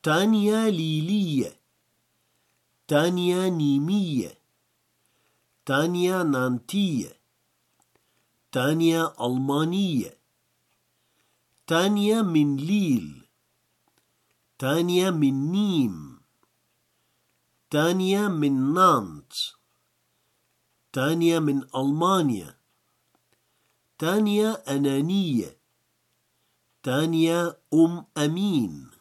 تانيا ليلية تانيا نيمية تانيا نانتية تانيا ألمانية تانيا من ليل تانيا من نيم تانيا من نانت تانيا من ألمانيا تانيا أنانية تانيا أم أمين